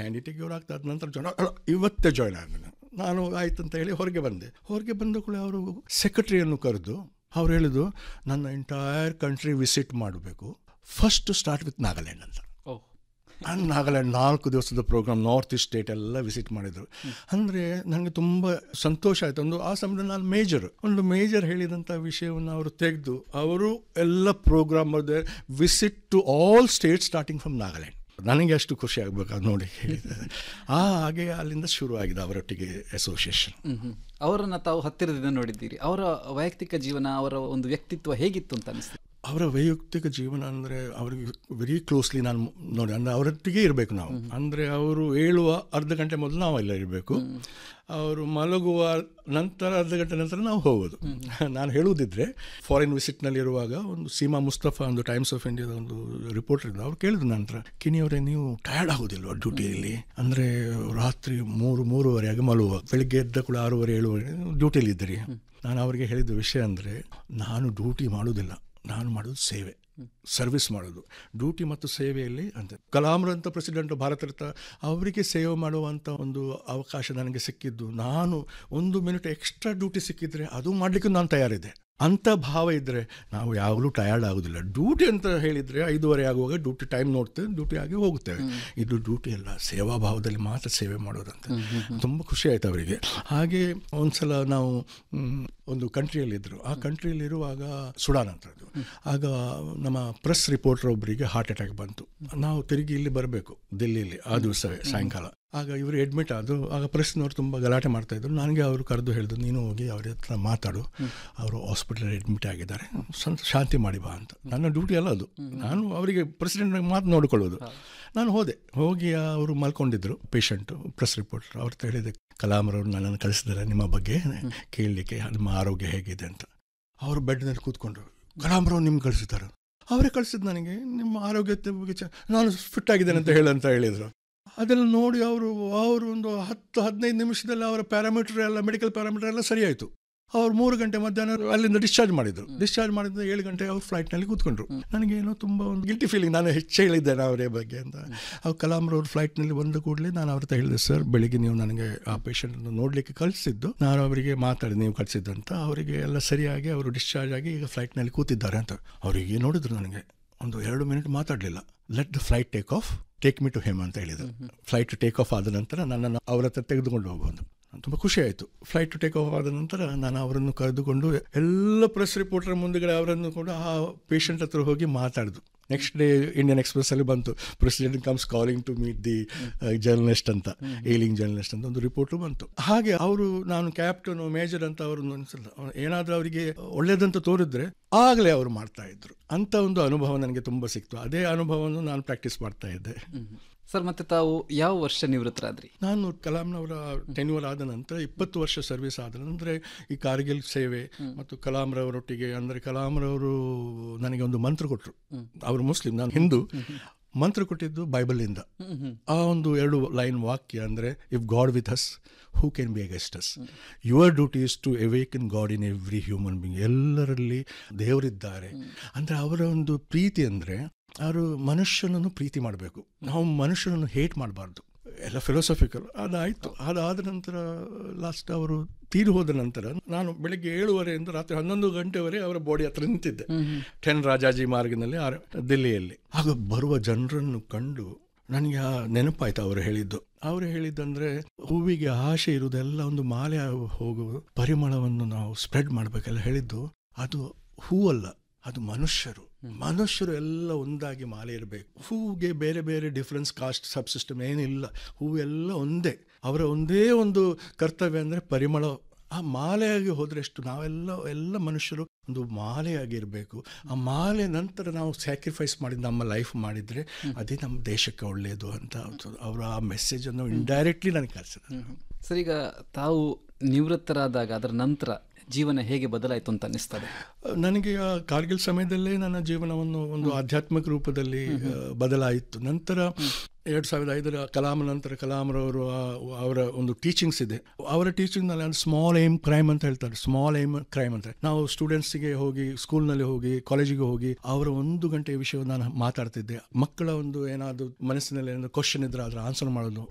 Handy take over ಆಗ್ತಾ ಅದ ನಂತರ ಜಾಯ್ನ್ ಅಲ್ಲ ಇವತ್ತೇ ಜಾಯ್ನ್ ಆದ ನಾನು ಆಯ್ತು ಅಂತ ಹೇಳಿ ಹೊರಗೆ ಬಂದೆ ಹೊರಗೆ ಬಂದ ಕೂಡ ಅವರು ಸೆಕ್ರೆಟರಿಯನ್ನು ಕರೆದು ಅವ್ರು ಹೇಳಿದ್ರು ನನ್ನ ಎಂಟೈರ್ ಕಂಟ್ರಿ ವಿಸಿಟ್ ಮಾಡಬೇಕು ಫಸ್ಟ್ ಸ್ಟಾರ್ಟ್ ವಿತ್ ನಾಗಾಲ್ಯಾಂಡ್ ಅಂತ ಓಹ್ ನಾನು ನಾಗಾಲ್ಯಾಂಡ್ ನಾಲ್ಕು ದಿವಸದ ಪ್ರೋಗ್ರಾಮ್ ನಾರ್ತ್ ಈಸ್ಟ್ ಸ್ಟೇಟ್ ಎಲ್ಲ ವಿಸಿಟ್ ಮಾಡಿದರು ಅಂದರೆ ನನಗೆ ತುಂಬ ಸಂತೋಷ ಆಯಿತು ಒಂದು ಆ ಸಮಯದಲ್ಲಿ ನಾನು ಮೇಜರ್ ಒಂದು ಮೇಜರ್ ಹೇಳಿದಂಥ ವಿಷಯವನ್ನು ಅವರು ತೆಗೆದು ಅವರು ಎಲ್ಲ ಪ್ರೋಗ್ರಾಮ್ ಬರೆದ visit to all state starting from Nagaland ನನಗೆ ಅಷ್ಟು ಖುಷಿ ಆಗಬೇಕು ನೋಡಿ ಹೇಳಿದ್ದಾರೆ ಆ ಹಾಗೆ ಅಲ್ಲಿಂದ ಶುರು ಆಗಿದೆ ಅವರೊಟ್ಟಿಗೆ ಅಸೋಸಿಯೇಷನ್ ಹ್ಮ್ ಹ್ಮ್. ಅವರನ್ನ ತಾವು ಹತ್ತಿರದಿಂದ ನೋಡಿದ್ದೀರಿ ಅವರ ವೈಯಕ್ತಿಕ ಜೀವನ ಅವರ ಒಂದು ವ್ಯಕ್ತಿತ್ವ ಹೇಗಿತ್ತು ಅಂತ ಅನಿಸ್ತದೆ ಅವರ ವೈಯಕ್ತಿಕ ಜೀವನ ಅಂದರೆ ಅವರಿಗೆ ವೆರಿ ಕ್ಲೋಸ್ಲಿ ನಾನು ನೋಡಿ ಅಂದರೆ ಅವರೊಟ್ಟಿಗೆ ಇರಬೇಕು ನಾವು ಅಂದರೆ ಅವರು ಏಳುವ ಅರ್ಧ ಗಂಟೆ ಮೊದಲು ನಾವು ಎಲ್ಲ ಇರಬೇಕು ಅವರು ಮಲಗುವ ನಂತರ ಅರ್ಧ ಗಂಟೆ ನಂತರ ನಾವು ಹೋಗೋದು ನಾನು ಹೇಳುವುದಿದ್ರೆ ಫಾರಿನ್ ವಿಸಿಟ್ನಲ್ಲಿರುವಾಗ ಒಂದು ಸೀಮಾ ಮುಸ್ತಫಾ ಒಂದು ಟೈಮ್ಸ್ ಆಫ್ ಇಂಡಿಯಾದ ಒಂದು ರಿಪೋರ್ಟರ್ ಇದ್ದ ಅವ್ರು ಕೇಳಿದ್ರು ನಂತರ ಕಿನಿಯವರೇ ನೀವು ಟಯರ್ಡ್ ಆಗೋದಿಲ್ವ ಡ್ಯೂಟಿಯಲ್ಲಿ ಅಂದರೆ ರಾತ್ರಿ ಮೂರು ಮೂರುವರೆಗೆ ಮಲಗುವ ಬೆಳಿಗ್ಗೆ ಎದ್ದ ಕೂಡ ಆರೂವರೆ ಏಳುವರೆ ಡ್ಯೂಟಿಯಲ್ಲಿ ಇದ್ದೀರಿ ನಾನು ಅವರಿಗೆ ಹೇಳಿದ ವಿಷಯ ಅಂದರೆ ನಾನು ಡ್ಯೂಟಿ ಮಾಡೋದಿಲ್ಲ ನಾನು ಮಾಡೋದು ಸೇವೆ ಸರ್ವಿಸ್ ಮಾಡೋದು ಡ್ಯೂಟಿ ಮತ್ತು ಸೇವೆಯಲ್ಲಿ ಅಂತ ಕಲಾಂರಂಥ ಪ್ರೆಸಿಡೆಂಟ್ ಭಾರತ ರತ್ನ ಅವರಿಗೆ ಸೇವೆ ಮಾಡುವಂಥ ಒಂದು ಅವಕಾಶ ನನಗೆ ಸಿಕ್ಕಿದ್ದು ನಾನು ಒಂದು ಮಿನಿಟ್ ಎಕ್ಸ್ಟ್ರಾ ಡ್ಯೂಟಿ ಸಿಕ್ಕಿದ್ರೆ ಅದು ಮಾಡಲಿಕ್ಕೂ ನಾನು ತಯಾರಿದೆ ಅಂಥ ಭಾವ ಇದ್ದರೆ ನಾವು ಯಾವಾಗಲೂ ಟಯರ್ಡ್ ಆಗೋದಿಲ್ಲ ಡ್ಯೂಟಿ ಅಂತ ಹೇಳಿದರೆ ಐದೂವರೆ ಆಗುವಾಗ ಡ್ಯೂಟಿ ಟೈಮ್ ನೋಡ್ತೇವೆ ಡ್ಯೂಟಿ ಆಗಿ ಹೋಗುತ್ತೇವೆ ಇದು ಡ್ಯೂಟಿ ಅಲ್ಲ ಸೇವಾ ಭಾವದಲ್ಲಿ ಮಾತ್ರ ಸೇವೆ ಮಾಡೋದಂತ ತುಂಬ ಖುಷಿ ಆಯ್ತು ಅವರಿಗೆ ಹಾಗೆ ಒಂದ್ಸಲ ನಾವು ಮ್, ಒಂದು ಕಂಟ್ರಿಯಲ್ಲಿದ್ದರು ಆ ಕಂಟ್ರಿಯಲ್ಲಿರುವಾಗ ಸುಡಾನ್ ಅಂತದ್ದು ಆಗ ನಮ್ಮ ಪ್ರೆಸ್ ರಿಪೋರ್ಟರ್ ಒಬ್ಬರಿಗೆ ಹಾರ್ಟ್ ಅಟ್ಯಾಕ್ ಬಂತು ನಾವು ತಿರುಗಿ ಇಲ್ಲಿ ಬರಬೇಕು ದಿಲ್ಲಿಯಲ್ಲಿ ಆ ದಿವಸವೇ ಸಾಯಂಕಾಲ ಆಗ ಇವರು ಅಡ್ಮಿಟ್ ಆದರು ಆಗ ಪ್ರೆಸ್ನವ್ರು ತುಂಬ ಗಲಾಟೆ ಮಾಡ್ತಾ ಇದ್ರು ನನಗೆ ಅವರು ಕರೆದು ಹೇಳಿದ್ರು ನೀನು ಹೋಗಿ ಅವ್ರ ಹತ್ರ ಮಾತಾಡು ಅವರು ಹಾಸ್ಪಿಟಲ್ ಅಡ್ಮಿಟ್ ಆಗಿದ್ದಾರೆ ಸ್ವಂತ ಶಾಂತಿ ಮಾಡಿ ಬಾ ಅಂತ ನನ್ನ ಡ್ಯೂಟಿ ಅಲ್ಲ ಅದು ನಾನು ಅವರಿಗೆ ಪ್ರೆಸಿಡೆಂಟ್ ಮಾತು ನೋಡಿಕೊಳ್ಳೋದು ನಾನು ಹೋದೆ ಹೋಗಿ ಅವರು ಮಲ್ಕೊಂಡಿದ್ರು ಪೇಷಂಟು ಪ್ರೆಸ್ ರಿಪೋರ್ಟರ್ ಅವ್ರ ಹತ್ರ ಹೇಳಿದೆ ಕಲಾಮರವರು ನನ್ನನ್ನು ಕಳಿಸಿದ್ದಾರೆ ನಿಮ್ಮ ಬಗ್ಗೆ ಕೇಳಲಿಕ್ಕೆ ನಿಮ್ಮ ಆರೋಗ್ಯ ಹೇಗಿದೆ ಅಂತ ಅವರು ಬೆಡ್ನಲ್ಲಿ ಕೂತ್ಕೊಂಡ್ರು ಕಲಾಮರವ್ರು ನಿಮ್ಗೆ ಕಳಿಸಿದ್ದಾರೆ ಅವರೇ ಕಳಿಸಿದ್ದು ನನಗೆ ನಿಮ್ಮ ಆರೋಗ್ಯದ ಬಗ್ಗೆ ಚ ನಾನು ಫಿಟ್ ಆಗಿದ್ದೇನೆ ಅಂತ ಹೇಳಂತ ಹೇಳಿದರು ಅದೆಲ್ಲ ನೋಡಿ ಅವರು ಅವರು ಒಂದು ಹತ್ತು ಹದಿನೈದು ನಿಮಿಷದಲ್ಲಿ ಅವರ ಪ್ಯಾರಾಮೀಟರ್ ಎಲ್ಲ ಮೆಡಿಕಲ್ ಪ್ಯಾರಾಮೀಟರ್ ಎಲ್ಲ ಸರಿ ಆಯಿತು ಅವ್ರು ಮೂರು ಗಂಟೆ ಮಧ್ಯಾಹ್ನ ಅಲ್ಲಿಂದ ಡಿಸ್ಚಾರ್ಜ್ ಮಾಡಿದ್ರು ಡಿಸ್ಚಾರ್ಜ್ ಮಾಡಿದ ಏಳು ಗಂಟೆ ಅವ್ರು ಫ್ಲೈಟ್ನಲ್ಲಿ ಕೂತ್ಕೊಂಡ್ರು ನನಗೇನೋ ತುಂಬ ಒಂದು ಗಿಲ್ಟಿ ಫೀಲಿಂಗ್ ನಾನು ಹೆಚ್ಚು ಹೇಳಿದ್ದೇನೆ ಅವರೇ ಬಗ್ಗೆ ಅಂತ ಅವ್ರು ಕಲಾಮ್ರವ್ರು ಫ್ಲೈಟ್ನಲ್ಲಿ ಬಂದ ಕೂಡಲೇ ನಾನು ಅವ್ರ ಹತ್ರ ಹೇಳಿದೆ ಸರ್ ಬೆಳಿಗ್ಗೆ ನೀವು ನನಗೆ ಆ ಪೇಷಂಟನ್ನು ನೋಡಲಿಕ್ಕೆ ಕಳಿಸಿದ್ದು ನಾನು ಅವರಿಗೆ ಮಾತಾಡಿ ನೀವು ಕಳಿಸಿದ್ದು ಅಂತ ಅವರಿಗೆ ಎಲ್ಲ ಸರಿಯಾಗಿ ಅವರು ಡಿಸ್ಚಾರ್ಜ್ ಆಗಿ ಈಗ ಫ್ಲೈಟ್ನಲ್ಲಿ ಕೂತಿದ್ದಾರೆ ಅಂತ ಅವರಿಗೆ ನೋಡಿದ್ರು ನನಗೆ ಒಂದು ಎರಡು ಮಿನಿಟ್ ಮಾತಾಡಲಿಲ್ಲ let the flight take off take me to home ಅಂತ ಹೇಳಿದರು ಫ್ಲೈಟ್ ಟೇಕ್ ಆಫ್ ಆದ ನಂತರ ನನ್ನನ್ನು ಅವ್ರ ಹತ್ರ ತೆಗೆದುಕೊಂಡು ಹೋಗುವುದು ತುಂಬ ಖುಷಿ ಆಯಿತು ಫ್ಲೈಟ್ ಟೇಕ್ ಆಫ್ ಆದ ನಂತರ ನಾನು ಅವರನ್ನು ಕರೆದುಕೊಂಡು ಎಲ್ಲ ಪ್ರೆಸ್ ರಿಪೋರ್ಟರ್ ಮುಂದುಗಡೆ ಅವರನ್ನು ಕೂಡ ಆ ಪೇಷಂಟ್ ಹತ್ರ ಹೋಗಿ ಮಾತಾಡಿದ್ರು ನೆಕ್ಸ್ಟ್ ಡೇ ಇಂಡಿಯನ್ ಎಕ್ಸ್ಪ್ರೆಸ್ಸಲ್ಲಿ ಬಂತು president comes calling to meet the journalist ಅಂತ ಏಲಿಂಗ್ ಜರ್ನಲಿಸ್ಟ್ ಅಂತ ಒಂದು ರಿಪೋರ್ಟು ಬಂತು ಹಾಗೆ ಅವರು ನಾನು ಕ್ಯಾಪ್ಟನ್ ಮೇಜರ್ ಅಂತ ಅವ್ರನ್ನ ಅನ್ಸಲ್ಲ ಏನಾದರೂ ಅವರಿಗೆ ಒಳ್ಳೇದಂತ ತೋರಿದ್ರೆ ಆಗಲೇ ಅವರು ಮಾಡ್ತಾ ಇದ್ರು ಅಂತ ಒಂದು ಅನುಭವ ನನಗೆ ತುಂಬ ಸಿಕ್ತು ಅದೇ ಅನುಭವವನ್ನು ನಾನು ಪ್ರಾಕ್ಟೀಸ್ ಮಾಡ್ತಾ ಇದ್ದೆ ಸರ್ ಮತ್ತೆ ತಾವು ಯಾವ ವರ್ಷ ನಿವೃತ್ತರಾದ್ರಿ ನಾನು ಕಲಾಂನವರ ಟೆನ್ಯೂರ್ ಆದ ನಂತರ ಇಪ್ಪತ್ತು ವರ್ಷ ಸರ್ವಿಸ್ ಆದ ನಂತರ ಈ ಕಾರ್ಗಿಲ್ ಸೇವೆ ಮತ್ತು ಕಲಾಂರವರೊಟ್ಟಿಗೆ ಅಂದರೆ ಕಲಾಂರವರು ನನಗೆ ಒಂದು ಮಂತ್ರ ಕೊಟ್ಟರು ಅವರು ಮುಸ್ಲಿಂ ನಾನು ಹಿಂದೂ ಮಂತ್ರ ಕೊಟ್ಟಿದ್ದು ಬೈಬಲಿಂದ ಆ ಒಂದು ಎರಡು ಲೈನ್ ವಾಕ್ಯ ಅಂದರೆ if God with us who can be against us your duty is to awake in God in every human being ಎಲ್ಲರಲ್ಲಿ ದೇವರಿದ್ದಾರೆ ಅಂದರೆ ಅವರ ಒಂದು ಪ್ರೀತಿ ಅಂದರೆ ಅವರು ಮನುಷ್ಯನನ್ನು ಪ್ರೀತಿ ಮಾಡಬೇಕು ನಾವು ಮನುಷ್ಯನನ್ನು ಹೇಟ್ ಮಾಡಬಾರ್ದು ಎಲ್ಲ ಫಿಲೋಸಫಿಕಲ್ ಅದಾಯಿತು ಅದಾದ ನಂತರ ಲಾಸ್ಟ್ ಅವರು ತೀರಿ ಹೋದ ನಂತರ ನಾನು ಬೆಳಗ್ಗೆ ಏಳುವರೆಯಿಂದ ರಾತ್ರಿ ಹನ್ನೊಂದು ಗಂಟೆವರೆ ಅವರ ಬಾಡಿ ಹತ್ರ ನಿಂತಿದ್ದೆ ಟೆನ್ ರಾಜಾಜಿ ಮಾರ್ಗನಲ್ಲಿ ಆರ್ ದಿಲ್ಲಿಯಲ್ಲಿ ಆಗ ಬರುವ ಜನರನ್ನು ಕಂಡು ನನಗೆ ಆ ನೆನಪಾಯ್ತು ಅವರು ಹೇಳಿದ್ದು ಅವರು ಹೇಳಿದ್ದಂದ್ರೆ ಹೂವಿಗೆ ಆಶೆ ಇರುವುದೆಲ್ಲ ಒಂದು ಮಾಲೆ ಹೋಗುವ ಪರಿಮಳವನ್ನು ನಾವು ಸ್ಪ್ರೆಡ್ ಮಾಡಬೇಕೆಲ್ಲ ಹೇಳಿದ್ದು ಅದು ಹೂವಲ್ಲ ಅದು ಮನುಷ್ಯರು ಮನುಷ್ಯರು ಎಲ್ಲ ಒಂದಾಗಿ ಮಾಲೆ ಇರಬೇಕು ಹೂವಿಗೆ ಬೇರೆ ಬೇರೆ ಡಿಫ್ರೆನ್ಸ್ ಕಾಸ್ಟ್ ಸಬ್ ಸಿಸ್ಟಮ್ ಏನಿಲ್ಲ ಹೂವು ಎಲ್ಲ ಒಂದೇ ಅವರ ಒಂದೇ ಒಂದು ಕರ್ತವ್ಯ ಅಂದರೆ ಪರಿಮಳ ಆ ಮಾಲೆಯಾಗಿ ಹೋದ್ರೆ ಎಷ್ಟು ನಾವೆಲ್ಲ ಎಲ್ಲ ಮನುಷ್ಯರು ಒಂದು ಮಾಲೆಯಾಗಿರಬೇಕು ಆ ಮಾಲೆ ನಂತರ ನಾವು ಸ್ಯಾಕ್ರಿಫೈಸ್ ಮಾಡಿ ನಮ್ಮ ಲೈಫ್ ಮಾಡಿದರೆ ಅದೇ ನಮ್ಮ ದೇಶಕ್ಕೆ ಒಳ್ಳೆಯದು ಅಂತ ಅವರು ಆ ಮೆಸೇಜನ್ನು ಇಂಡೈರೆಕ್ಟ್ಲಿ ನನಗೆ ಕಲಿಸಿದ್ರು ಸರ್ ಈಗ ತಾವು ನಿವೃತ್ತರಾದಾಗ ಅದರ ನಂತರ ಜೀವನ ಹೇಗೆ ಬದಲಾಯಿತು ಅಂತ ಅನ್ನಿಸ್ತದೆ ನನಗೆ ಆ ಕಾರ್ಗಿಲ್ ಸಮಯದಲ್ಲೇ ನನ್ನ ಜೀವನವನ್ನು ಒಂದು ಆಧ್ಯಾತ್ಮಿಕ ರೂಪದಲ್ಲಿ ಆ, ಬದಲಾಯಿತು ನಂತರ ಎರಡು ಸಾವಿರದ ಐದರ ಕಲಾಂ ನಂತರ ಕಲಾಂರವರು ಆ- ಅವರ ಒಂದು ಟೀಚಿಂಗ್ಸ್ ಇದೆ ಅವರ ಟೀಚಿಂಗ್ನಲ್ಲಿ ಒಂದು ಸ್ಮಾಲ್ ಏಮ್ ಕ್ರೈಮ್ ಅಂತ ಹೇಳ್ತಾರೆ ಸ್ಮಾಲ್ ಏಮ್ ಕ್ರೈಮ್ ಅಂತ ನಾವು ಸ್ಟೂಡೆಂಟ್ಸ್ಗೆ ಹೋಗಿ ಸ್ಕೂಲ್ನಲ್ಲಿ ಹೋಗಿ ಕಾಲೇಜಿಗೆ ಹೋಗಿ ಅವರ ಒಂದು ಗಂಟೆಯ ವಿಷಯವನ್ನು ನಾನು ಮಾತಾಡ್ತಿದ್ದೆ ಮಕ್ಕಳ ಒಂದು ಏನಾದರೂ ಮನಸ್ಸಿನಲ್ಲಿ ಏನಾದರೂ ಕ್ವಶನ್ ಇದ್ರೆ ಅದರ ಆನ್ಸರ್ ಮಾಡೋದು